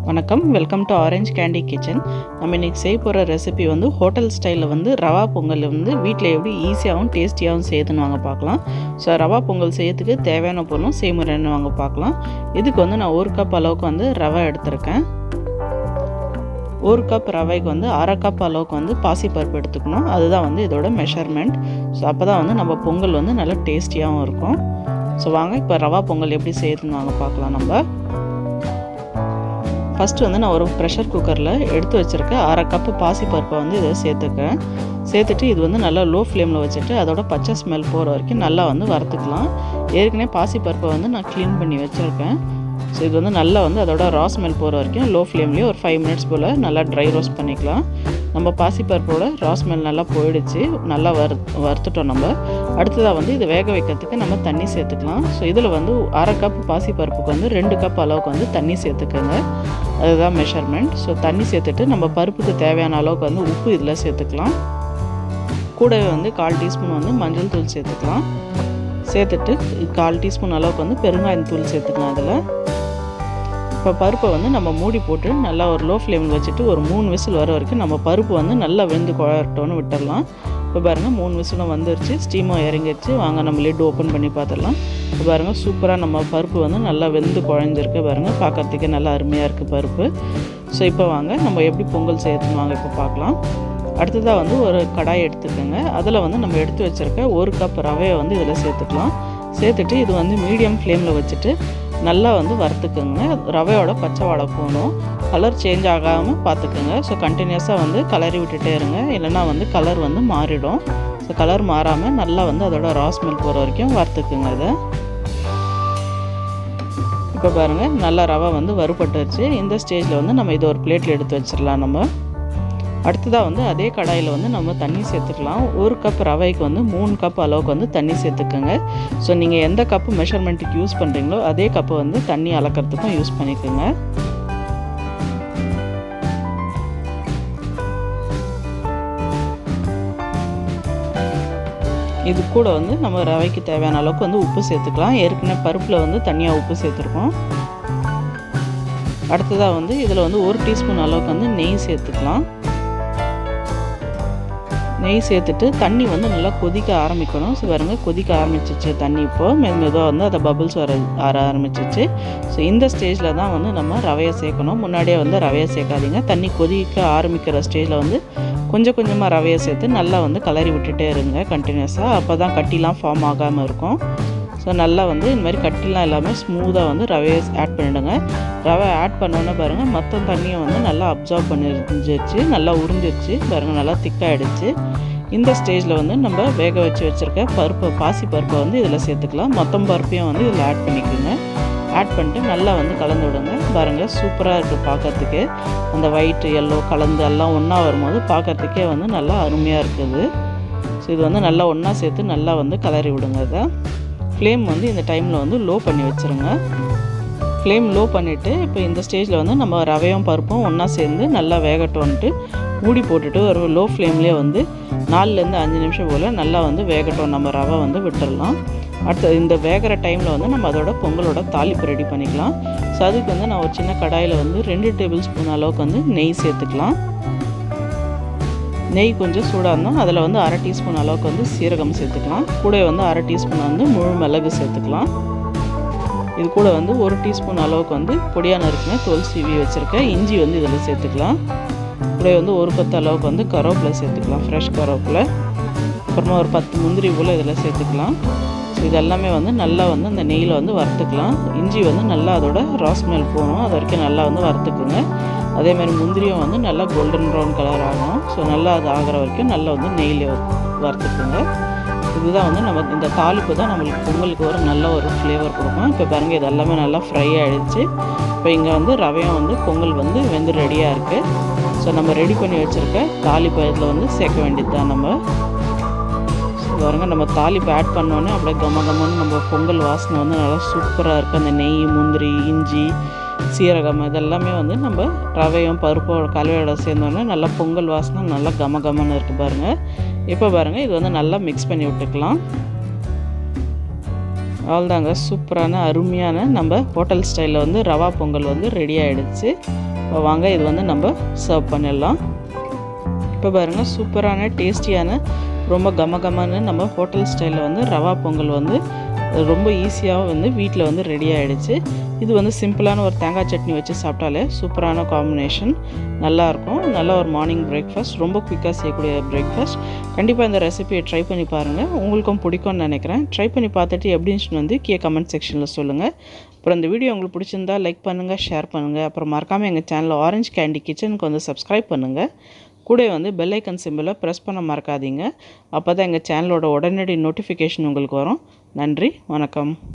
வணக்கம் welcome to orange candy kitchen நம்ம இன்றைக்கி செய்ய போகிற ரெசிபி வந்து ஹோட்டல் ஸ்டைலில் வந்து ரவா பொங்கல் வந்து வீட்டில் எப்படி ஈஸியாகவும் டேஸ்டியாகவும் செய்யுதுன்னு வாங்க பார்க்கலாம் ஸோ ரவா பொங்கல் செய்யறதுக்கு தேவையான பொருளும் செய்முறைன்னு வாங்க பார்க்கலாம் இதுக்கு வந்து நான் ஒரு கப் அளவுக்கு வந்து ரவை எடுத்திருக்கேன் ஒரு கப் ரவைக்கு வந்து அரை கப் அளவுக்கு வந்து பாசிப்பருப்பு எடுத்துக்கணும் அதுதான் வந்து இதோட மெஷர்மெண்ட் ஸோ அப்போ தான் வந்து நம்ம பொங்கல் வந்து நல்லா டேஸ்டியாகவும் இருக்கும் ஸோ வாங்க இப்போ ரவா பொங்கல் எப்படி செய்யுதுன்னு வாங்க பார்க்கலாம் நம்ம ஃபஸ்ட்டு வந்து நான் ஒரு ப்ரெஷர் குக்கரில் எடுத்து வச்சுருக்க அரை கப்பு பாசிப்பருப்பை வந்து இதை சேர்த்துக்கிறேன் சேர்த்துட்டு இது வந்து நல்லா லோ ஃப்ளேமில் வச்சுட்டு அதோட பச்சை ஸ்மெல் போகிற வரைக்கும் நல்லா வந்து வறுத்துக்கலாம் ஏற்கனவே பாசிப்பருப்பை வந்து நான் க்ளீன் பண்ணி வச்சுருக்கேன் ஸோ இது வந்து நல்லா வந்து அதோட ரா ஸ்மெல் போகிற வரைக்கும் லோ ஃப்ளேம்லேயே ஒரு ஃபைவ் மினிட்ஸ் போல் நல்லா ட்ரை ரோஸ்ட் பண்ணிக்கலாம் நம்ம பாசிப்பருப்போட ரா ஸ்மெல் நல்லா போயிடுச்சு நல்லா வறு வறுத்துட்டோம் நம்ம அடுத்ததாக வந்து இது வேக வைக்கிறதுக்கு நம்ம தண்ணி சேர்த்துக்கலாம் ஸோ இதில் வந்து அரை கப் பாசிப்பருப்புக்கு வந்து ரெண்டு கப் அளவுக்கு வந்து தண்ணி சேர்த்துக்கோங்க அதுதான் மெஷர்மெண்ட் ஸோ தண்ணி சேர்த்துட்டு நம்ம பருப்புக்கு தேவையான அளவுக்கு வந்து உப்பு இதில் சேர்த்துக்கலாம் கூடவே வந்து கால் டீஸ்பூன் வந்து மஞ்சள் தூள் சேர்த்துக்கலாம் சேர்த்துட்டு கால் டீஸ்பூன் அளவுக்கு வந்து பெருங்காயம் தூள் சேர்த்துக்கலாம் அதில் இப்போ பருப்பை வந்து நம்ம மூடி போட்டு நல்லா ஒரு லோ ஃப்ளேமில் வச்சுட்டு ஒரு மூணு விசில் வர வரைக்கும் நம்ம பருப்பு வந்து நல்லா வெந்து குழட்டோன்னு விட்டுடலாம் இப்போ பாருங்கள் மூணு விசிலும் வந்துருச்சு ஸ்டீமும் இறங்கிடுச்சு வாங்க நம்ம லிட் ஓப்பன் பண்ணி பார்த்துடலாம் இப்போ பாருங்கள் சூப்பராக நம்ம பருப்பு வந்து நல்லா வெந்து குழஞ்சிருக்கு பாருங்கள் பார்க்குறதுக்கே நல்லா அருமையாக இருக்குது பருப்பு ஸோ இப்போ வாங்க நம்ம எப்படி பொங்கல் செய்யறதுன்னு வாங்க இப்போ பார்க்கலாம் அடுத்ததாக வந்து ஒரு கடாய் எடுத்துக்கோங்க அதில் வந்து நம்ம எடுத்து வச்சுருக்க ஒரு கப் ரவையை வந்து இதில் சேர்த்துக்கலாம் சேர்த்துட்டு இது வந்து மீடியம் ஃப்ளேமில் வச்சுட்டு நல்லா வந்து வறுத்துக்குங்க ரவையோட பச்சை வாடை போகணும் கலர் சேஞ்ச் ஆகாமல் பார்த்துக்குங்க ஸோ கண்டினியூஸாக வந்து கலரி விட்டுட்டே இருங்க இல்லைனா வந்து கலர் வந்து மாறிடும் ஸோ கலர் மாறாமல் நல்லா வந்து அதோட ராஸ்மெல் போகிற வரைக்கும் வறுத்துக்குங்க அதை இப்போ பாருங்கள் நல்லா ரவை வந்து வறுபட்டுருச்சு இந்த ஸ்டேஜில் வந்து நம்ம இதை ஒரு பிளேட்டில் எடுத்து வச்சிடலாம் நம்ம அடுத்ததாக வந்து அதே கடாயில் வந்து நம்ம தண்ணி சேர்த்துக்கலாம் ஒரு கப் ரவைக்கு வந்து மூணு கப் அளவுக்கு வந்து தண்ணி சேர்த்துக்கோங்க ஸோ நீங்கள் எந்த கப்பு மெஷர்மெண்ட்டுக்கு யூஸ் பண்ணுறீங்களோ அதே கப்பை வந்து தண்ணி அளக்கிறதுக்கும் யூஸ் பண்ணிக்கோங்க இது கூட வந்து நம்ம ரவைக்கு தேவையான அளவுக்கு வந்து உப்பு சேர்த்துக்கலாம் ஏற்கனவே பருப்பில் வந்து தனியாக உப்பு சேர்த்துருக்கோம் அடுத்ததாக வந்து இதில் வந்து ஒரு டீஸ்பூன் அளவுக்கு வந்து நெய் சேர்த்துக்கலாம் நெய் சேர்த்துட்டு தண்ணி வந்து நல்லா கொதிக்க ஆரம்பிக்கணும் ஸோ பாருங்க கொதிக்க ஆரம்பிச்சிச்சு தண்ணி இப்போது மெது மெதுவாக வந்து அதை பபுள்ஸ் வர ஆற ஆரம்பிச்சிச்சு ஸோ இந்த ஸ்டேஜில் தான் வந்து நம்ம ரவையை சேர்க்கணும் முன்னாடியே வந்து ரவையை சேர்க்காதீங்க தண்ணி கொதிக்க ஆரம்பிக்கிற ஸ்டேஜில் வந்து கொஞ்சம் கொஞ்சமாக ரவையை சேர்த்து நல்லா வந்து கலரி விட்டுட்டே இருங்க கண்டினியூஸாக அப்போ தான் கட்டிலாம் ஃபார்ம் ஆகாமல் இருக்கும் ஸோ நல்லா வந்து இந்த மாதிரி கட்டிலாம் எல்லாமே ஸ்மூத்தாக வந்து ரவையை ஆட் பண்ணிவிடுங்க ரவை ஆட் பண்ணோன்னே பாருங்கள் மொத்த தண்ணியை வந்து நல்லா அப்சர்வ் பண்ணிருந்துச்சு நல்லா உறிஞ்சிருச்சு பாருங்கள் நல்லா திக்காகிடுச்சு இந்த ஸ்டேஜில் வந்து நம்ம வேக வச்சு வச்சுருக்க பருப்பு பாசி பருப்பை வந்து இதில் சேர்த்துக்கலாம் மொத்தம் பருப்பையும் வந்து இதில் ஆட் பண்ணிக்கோங்க ஆட் பண்ணிட்டு நல்லா வந்து கலந்து விடுங்க பாருங்கள் சூப்பராக இருக்குது பார்க்கறதுக்கு அந்த ஒயிட்டு எல்லோ கலந்து எல்லாம் ஒன்றா வரும்போது பார்க்கறதுக்கே வந்து நல்லா அருமையாக இருக்குது ஸோ இது வந்து நல்லா ஒன்றா சேர்த்து நல்லா வந்து கலரி விடுங்க இதை ஃப்ளேம் வந்து இந்த டைமில் வந்து லோ பண்ணி வச்சுருங்க ஃப்ளேம் லோ பண்ணிவிட்டு இப்போ இந்த ஸ்டேஜில் வந்து நம்ம ரவையும் பருப்பும் ஒன்றா சேர்ந்து நல்லா வேகட்டோன்ட்டு மூடி போட்டுட்டு ஒரு லோ ஃப்ளேம்லேயே வந்து நாலுலேருந்து அஞ்சு நிமிஷம் போல் நல்லா வந்து வேகட்டும் நம்ம ரவை வந்து விட்டுடலாம் அடுத்து இந்த வேகிற டைமில் வந்து நம்ம அதோட பொங்கலோட தாளிப்பு ரெடி பண்ணிக்கலாம் ஸோ அதுக்கு வந்து நான் ஒரு சின்ன கடாயில் வந்து ரெண்டு டேபிள் ஸ்பூன் அளவுக்கு வந்து நெய் சேர்த்துக்கலாம் நெய் கொஞ்சம் சூடாக இருந்தால் அதில் வந்து அரை டீஸ்பூன் அளவுக்கு வந்து சீரகம் சேர்த்துக்கலாம் கூட வந்து அரை டீஸ்பூன் வந்து முழு மிளகு சேர்த்துக்கலாம் இது கூட வந்து ஒரு டீஸ்பூன் அளவுக்கு வந்து பொடியாக நறுக்குன தோல் சீவி வச்சுருக்க இஞ்சி வந்து இதில் சேர்த்துக்கலாம் கூட வந்து ஒரு பத்து அளவுக்கு வந்து கருவேப்பிலை சேர்த்துக்கலாம் ஃப்ரெஷ் கருவேப்பிலை அப்புறமா ஒரு பத்து முந்திரி போல் இதில் சேர்த்துக்கலாம் ஸோ இது எல்லாமே வந்து நல்லா வந்து அந்த நெய்யில் வந்து வறுத்துக்கலாம் இஞ்சி வந்து நல்லா அதோட ராஸ்மெல் போகணும் அது வரைக்கும் நல்லா வந்து வறுத்துக்குங்க அதேமாதிரி முந்திரியும் வந்து நல்லா கோல்டன் ப்ரௌன் கலர் ஆகும் ஸோ நல்லா அது ஆகிற வரைக்கும் நல்லா வந்து நெய்யில் வறுத்துக்குங்க இதுதான் வந்து நம்ம இந்த தாளிப்பு தான் நம்மளுக்கு பொங்கலுக்கு ஒரு நல்ல ஒரு ஃப்ளேவர் கொடுக்கும் இப்போ பாருங்க இது எல்லாமே நல்லா ஃப்ரை ஆகிடுச்சு இப்போ இங்கே வந்து ரவையும் வந்து பொங்கல் வந்து வெந்து ரெடியாக இருக்குது ஸோ நம்ம ரெடி பண்ணி வச்சுருக்க தாளிப்பு இதில் வந்து சேர்க்க வேண்டியது தான் நம்ம பாருங்க நம்ம தாளிப்பு ஆட் பண்ணோன்னே அப்படியே கம கமன்னு நம்ம பொங்கல் வாசனை வந்து நல்லா சூப்பராக இருக்குது அந்த நெய் முந்திரி இஞ்சி சீரகம் இதெல்லாமே வந்து நம்ம ரவையும் பருப்போட கலவையோட சேர்ந்தோன்னே நல்லா பொங்கல் வாசனை நல்லா கம கமன்னு இருக்குது பாருங்கள் இப்போ பாருங்கள் இது வந்து நல்லா மிக்ஸ் பண்ணி விட்டுக்கலாம் அவ்வளோதாங்க சூப்பரான அருமையான நம்ம ஹோட்டல் ஸ்டைலில் வந்து ரவா பொங்கல் வந்து ரெடி ஆகிடுச்சு இப்போ வாங்க இது வந்து நம்ம சர்வ் பண்ணிடலாம் இப்போ பாருங்கள் சூப்பரான டேஸ்டியான ரொம்ப கம கமன்னு நம்ம ஹோட்டல் ஸ்டைலில் வந்து ரவா பொங்கல் வந்து ரொம்ப ஈஸியாக வந்து வீட்டில் வந்து ரெடி ஆகிடுச்சு இது வந்து சிம்பிளான ஒரு தேங்காய் சட்னி வச்சு சாப்பிட்டாலே சூப்பரான காம்பினேஷன் நல்லாயிருக்கும் நல்ல ஒரு மார்னிங் பிரேக்ஃபாஸ்ட் ரொம்ப குயிக்காக செய்யக்கூடிய பிரேக்ஃபாஸ்ட் கண்டிப்பாக இந்த ரெசிபியை ட்ரை பண்ணி பாருங்கள் உங்களுக்கும் பிடிக்கும்னு நினைக்கிறேன் ட்ரை பண்ணி பார்த்துட்டு எப்படின்னு வந்து கீழே கமெண்ட் செக்ஷனில் சொல்லுங்கள் அப்புறம் இந்த வீடியோ உங்களுக்கு பிடிச்சிருந்தா லைக் பண்ணுங்கள் ஷேர் பண்ணுங்கள் அப்புறம் மறக்காமல் எங்கள் சேனலில் ஆரஞ்ச் கேண்டி கிச்சனுக்கு வந்து சப்ஸ்கிரைப் பண்ணுங்கள் கூட வந்து பெல் ஐக்கன் சிம்பிளை ப்ரெஸ் பண்ண மறக்காதீங்க அப்போ தான் எங்கள் சேனலோட உடனடி நோட்டிஃபிகேஷன் உங்களுக்கு வரும் நன்றி வணக்கம்